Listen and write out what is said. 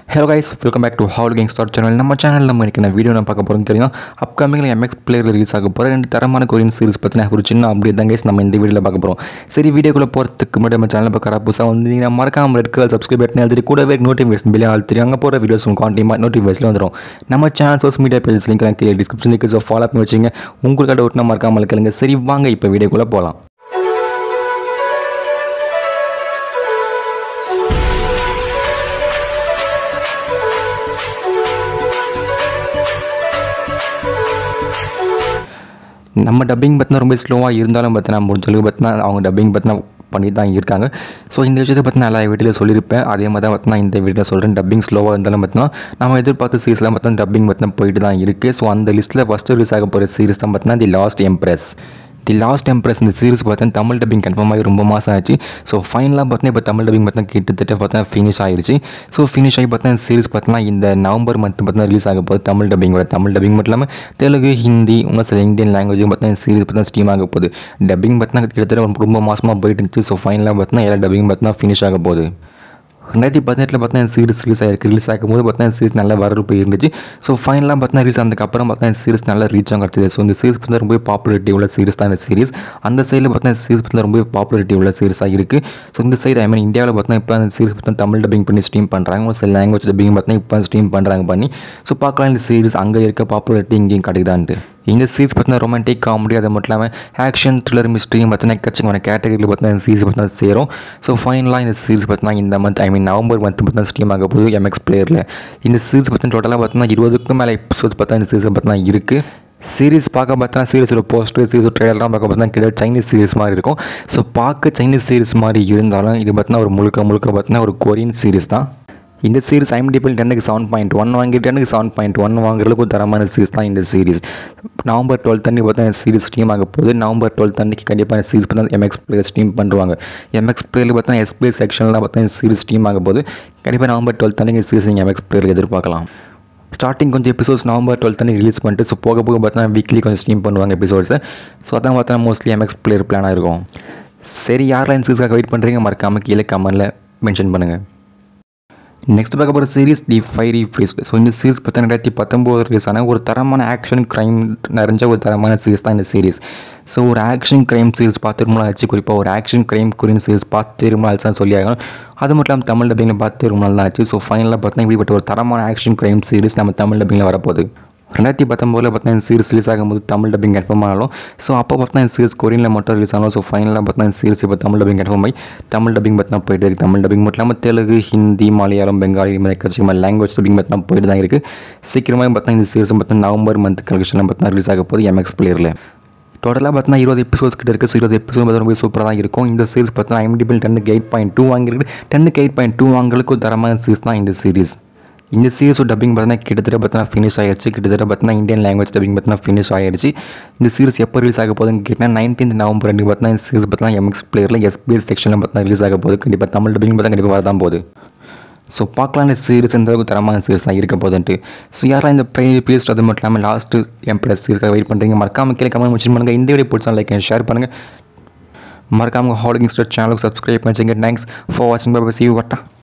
hello guys welcome back to ஹவுல் கேங் star channel நம்ம சேனலில் நம்ம இன்றைக்கி நான் வீடியோ நான் பார்க்க போகிறோம் தெரியும் அப்கமிங்கில் எம்எக்ஸ் பிளேயர் ரிலீஸ் ஆக போகிற ரெண்டு தரமான கொரியன் சீரிஸ் பற்றின ஒரு சின்ன அப்டேட் தான் கைஸ் நம்ம இந்த வீடியோவில் பார்க்க போகிறோம் சரி வீடியோக்குள்ளே போகிறதுக்கு முன்னாடி நம்ம சேனல் பார்க்குற புதுசாக வந்து நீங்கள் மறக்காம ரெட் கலர் சப்ஸ்கிரைப் பட்டன் எழுதி கூடவே நோட்டிஃபிகேஷன் பில்லே அழுத்தி அங்கே போகிற வீடியோஸ் உங்களுக்கு காண்டிமாக நோட்டிஃபிகேஷன் வந்துடும் நம்ம channel social media page link நான் கீழே டிஸ்கிரிப்ஷன் லிங்க் ஸோ ஃபாலோ பண்ணி வச்சுங்க உங்களுக்கு டவுட்னா மறக்காமல் கேளுங்க சரி வாங்க இப்போ வீடியோக்குள்ளே போகலாம் நம்ம டப்பிங் பார்த்தினா ரொம்ப ஸ்லோவாக இருந்தாலும் பார்த்தினா முடிஞ்ச அளவுக்கு பார்த்தினா அவங்க டப்பிங் பார்த்தினா பண்ணி தான் இருக்காங்க ஸோ இந்த விஷயத்தை பற்றி நான் எல்லா வீட்டில் சொல்லியிருப்பேன் அதே மாதிரி தான் பார்த்தினா இந்த வீட்டில் சொல்கிறேன் டப்பிங் ஸ்லோவாக இருந்தாலும் பார்த்தினா நம்ம எதிர்பார்த்த சீரிஸ்லாம் பார்த்தினா டப்பிங் பார்த்தினா போயிட்டு தான் இருக்குது ஸோ அந்த லிஸ்ட்டில் ஃபஸ்ட்டு ரிலீஸ் ஆக போகிற சீரிஸ் தான் பார்த்தினா தி லாஸ்ட் எம்ப்ரெஸ் தி லாஸ்ட் எம்ப்ரெஸ் இந்த சீரிஸ் பார்த்தீங்கன்னா தமிழ் டப்பிங் கன்ஃபார்ம் ஆகி ரொம்ப மாதம் ஆச்சு ஸோ ஃபைனலாக பார்த்தீங்கன்னா இப்போ தமிழ் டப்பிங் பார்த்தீங்கன்னா கிட்டத்தட்ட பார்த்தீங்கன்னா ஃபினிஷ் ஆயிருச்சு ஸோ ஃபினிஷ் ஆகி பார்த்தீங்கன்னா சீரிஸ் பார்த்தீங்கன்னா இந்த நவம்பர் மந்த் பார்த்தீங்கன்னா ரிலீஸ் ஆக போகுது தமிழ் டப்பிங்கோட தமிழ் டப்பிங் மட்டும் இல்லாமல் தெலுங்கு ஹிந்தி உங்கள் சில இந்தியன் லாங்குவேஜும் பார்த்தீங்கன்னா சீரிஸ் பார்த்தீங்கன்னா ஸ்ட்ரீம் ஆக போகுது டப்பிங் பார்த்தீங்கன்னா கிட்டத்தட்ட ஒரு ரொம்ப மாதமாக போயிட்டு இருந்துச்சு ஸோ ஃபைனலாக பார்த்தீங்கன்னா எல்லா டப்பிங் பார்த்தீங்கன்னா ஃபினிஷ் ஆக போகுது ரெண்டாயிரத்தி பதினெட்டில் பார்த்தீங்கன்னா சீரிஸ் ரிலீஸ் ஆயிருக்கு ரிலீஸ் ஆகும்போது பார்த்தீங்கன்னா சீரிஸ் நல்ல வரவேற்பு இருந்துச்சு ஸோ ஃபைனலாக பார்த்தீங்கன்னா ரிலீஸ் ஆனதுக்கப்புறம் பார்த்தீங்கன்னா சீரிஸ் நல்ல ரீச் கிடச்சிது ஸோ இந்த சீரிஸ் பார்த்தா ரொம்ப பாப்புலாரிட்டி உள்ள சீரிஸ் தான் இந்த சீரிஸ் அந்த சைடில் பார்த்தீங்கன்னா சீரிஸ் பார்த்தா ரொம்ப பாப்புலாரிட்டி உள்ள சீரிஸாக இருக்குது ஸோ இந்த சைடு ஐ மீன் இந்தியாவில் பார்த்தீங்கன்னா இப்போ அந்த சீரிஸ் பார்த்தா தமிழ் டப்பிங் பண்ணி ஸ்ட்ரீம் பண்ணுறாங்க ஒரு சில லாங்குவேஜ் டப்பிங் பார்த்தீங்கன்னா இப்போ ஸ்ட்ரீம் பண்ணுறாங்க பண்ணி ஸோ பார்க்கலாம் இந்த சீரிஸ் அங்கே இருக்க பாப்புலாரிட்டி இங்கேயும் கிடைக்குதான்ட்டு இந்த சீரிஸ் பார்த்தீங்கன்னா ரொமான்டிக் காமெடி அது மட்டும் இல்லாமல் ஆக்ஷன் த்ரில்லர் மிஸ்ட்ரியும் பார்த்தீங்கன்னா எக்கச்சக்கமான கேட்டகரியில் பார்த்தீங்கன்னா இந்த சீரிஸ் பார்த்தீங்கன்னா சேரும் ஸோ ஃபைனலாக இந்த சீரிஸ் பார்த்தீங்கன்னா இந்த month I mean November month பார்த்தீங்கன்னா ஸ்ட்ரீம் ஆக போகுது எம்எக்ஸ் பிளேயரில் இந்த சீரிஸ் பார்த்தீங்கன்னா டோட்டலாக பார்த்தீங்கன்னா இருபதுக்கும் மேலே எபிசோட்ஸ் பார்த்தா இந்த சீரிஸ் பார்த்தீங்கன்னா இருக்குது சீரிஸ் பார்க்க பார்த்தா சீரிஸோட போஸ்டர் சீரிஸ் ட்ரெயிலர்லாம் பார்க்க பார்த்தா கிட்ட சைனீஸ் சீரிஸ் மாதிரி இருக்கும் ஸோ பார்க்க சைனீஸ் சீரிஸ் மாதிரி இருந்தாலும் இது பார்த்தீங்கன்னா ஒரு முழுக்க முழுக்க பார்த்தீங்கன்னா ஒரு கொரியன் சீரிஸ் தான் இந்த சீரிஸ் ஐம்டிபிள் டென்னுக்கு செவன் பாயிண்ட் ஒன் வாங்கி டென்னுக்கு செவன் பாயிண்ட் ஒன் வாங்குறதுக்கு ஒரு தரமான சீரிஸ் தான் இந்த சீரிஸ் நவம்பர் டுவெல்த் அன்றைக்கி பார்த்தா இந்த சீரிஸ் ஸ்ட்ரீம் ஆக போகுது நவம்பர் டுவெல்த் அன்றைக்கி கண்டிப்பாக இந்த சீரிஸ் பார்த்தா எம்எக்ஸ் பிளேயர் ஸ்ட்ரீம் பண்ணுவாங்க எம்எக்ஸ் பிளேயர் பார்த்தா எஸ்பிஐ செக்ஷனில் பார்த்தா இந்த சீரிஸ் ஸ்ட்ரீம் ஆக போகுது கண்டிப்பாக நவம்பர் டுவெல்த் அன்றைக்கி சீரிஸ் நீங்கள் எம்எக்ஸ் பிளேயர் எதிர்பார்க்கலாம் ஸ்டார்டிங் கொஞ்சம் எபிசோட்ஸ் நவம்பர் டுவெல்த் அன்றைக்கி ரிலீஸ் பண்ணிட்டு ஸோ போக போக பார்த்தா வீக்லி கொஞ்சம் ஸ்ட்ரீம் பண்ணுவாங்க எபிசோட்ஸை ஸோ அதான் பார்த்தா மோஸ்ட்லி எம்எக்ஸ் பிளேயர் பிளானாக இருக்கும் சரி யாரெல்லாம் சீரிஸ்க்காக வெயிட் பண்ணுறீங்க மறக்காமல் கீழே கமெண்டில் மென்ஷன் பண்ணுங்கள் நெக்ஸ்ட் பார்க்க போகிற series the fiery feast so இந்த சீரிஸ் பார்த்தா ரெண்டாயிரத்தி பத்தொம்போது ரிலீஸ் ஆன ஒரு தரமான ஆக்ஷன் க்ரைம் நிறைஞ்ச ஒரு தரமான சீரிஸ் தான் இந்த சீரிஸ் ஸோ ஒரு ஆக்ஷன் க்ரைம் சீரிஸ் பார்த்து ரொம்ப நாள் ஆச்சு குறிப்பாக ஒரு ஆக்ஷன் க்ரைம் கொரியன் சீரிஸ் பார்த்து ரொம்ப நாள் தான் சொல்லி ஆகணும் அது மட்டும் இல்லாமல் தமிழ் டப்பிங்கில் பார்த்து ரொம்ப நாள் தான் ஆச்சு ஸோ ஃபைனலாக பார்த்தீங்கன்னா இப்படிப்பட்ட ஒரு தரமான ஆக்ஷன் க்ரைம் சீரிஸ் நம்ம தமிழ் டப்பிங்கில் வரப்போகுது ரெண்டாயிரத்தி பத்தொம்போதில் பார்த்தீங்கன்னா இந்த சீரிஸ் ரிலீஸ் ஆகும்போது தமிழ் டப்பிங் கன்ஃபார்ம் ஆனாலும் ஸோ அப்போ பார்த்தீங்கன்னா இந்த சீரிஸ் கொரியனில் மட்டும் ரிலீஸ் ஆனாலும் ஸோ ஃபைனலாக பார்த்தீங்கன்னா இந்த சீரிஸ் இப்போ தமிழ் டப்பிங் கன்ஃபார்ம் ஆகி தமிழ் டப்பிங் பார்த்தீங்கன்னா போயிட்டு இருக்குது தமிழ் டப்பிங் மட்டும் இல்லாமல் தெலுங்கு ஹிந்தி மலையாளம் பெங்காலி எக்கச்சக்கமாக லாங்குவேஜ் டப்பிங் பார்த்தீங்கன்னா போயிட்டு தான் இருக்குது சீக்கிரமாக பார்த்தீங்கன்னா இந்த சீரிஸ் பார்த்தீங்கன்னா நவம்பர் மந்த் கலெக்ஷனில் பார்த்தீங்கன்னா ரிலீஸ் ஆக போகுது எம்எக்ஸ் பிளேயரில் டோட்டலாக பார்த்தீங்கன்னா இருபது எபிசோட்ஸ் கிட்ட இருக்குது ஸோ இருபது எபிசோட் பார்த்தா ரொம்ப சூப்பராக தான் இருக்கும் இந்த சீரிஸ் பார்த்தீங்கன்னா ஐம்டிபிள் டென்னுக்கு எயிட் பாயிண்ட் டூ வாங்கிருக்கு டென்னுக்கு எயிட் பாயிண்ட் டூ வாங்கலுக்கு ஒரு தரமான சீரிஸ் தான் இந்த சீரிஸ் இந்த சீரிஸோட டப்பிங் பார்த்தீங்கன்னா கிட்டத்தட்ட பார்த்தீங்கன்னா ஃபினிஷ் ஆயிடுச்சு கிட்டத்தட்ட பார்த்தீங்கன்னா இந்தியன் லாங்குவேஜ் டப்பிங் பார்த்தீங்கன்னா ஃபினிஷ் ஆயிடுச்சு இந்த சீரிஸ் எப்போ ரிலீஸ் ஆக போகுதுன்னு கேட்டால் நைன்டீன் நவம்பர் ரெண்டு பார்த்தீங்கன்னா இந்த சீரிஸ் பார்த்தீங்கன்னா எம்எக்ஸ் பிளேயரில் எஸ்பிஎஸ் செக்ஷனில் பார்த்தீங்கன்னா ரிலீஸ் ஆக போகுது கண்டிப்பாக தமிழ் டப்பிங் பார்த்தா கண்டிப்பாக வரதான் போகுது ஸோ பார்க்கலாம் இந்த சீரிஸ் எந்த அளவுக்கு தரமான சீரிஸ் தான் இருக்க போதுன்ட்டு ஸோ யாரெல்லாம் இந்த ப்ரை பேஸ்ட் அது மட்டும் இல்லாமல் லாஸ்ட்டு எம்ப்ளஸ் சீரிஸாக வெயிட் பண்ணுறீங்க மறக்காம கீழே கமெண்ட் மென்ஷன் பண்ணுங்கள் இந்த வீடியோ பிடிச்சா லைக் ஷேர் பண்ணுங்கள் மறக்காம ஹாலிங் ஸ்டார் சேனலுக்கு சப்ஸ்கிரைப் பண்ணிச்சுங்க தேங்க்ஸ் ஃபார் வாட்சிங் பாபா சி வட்டா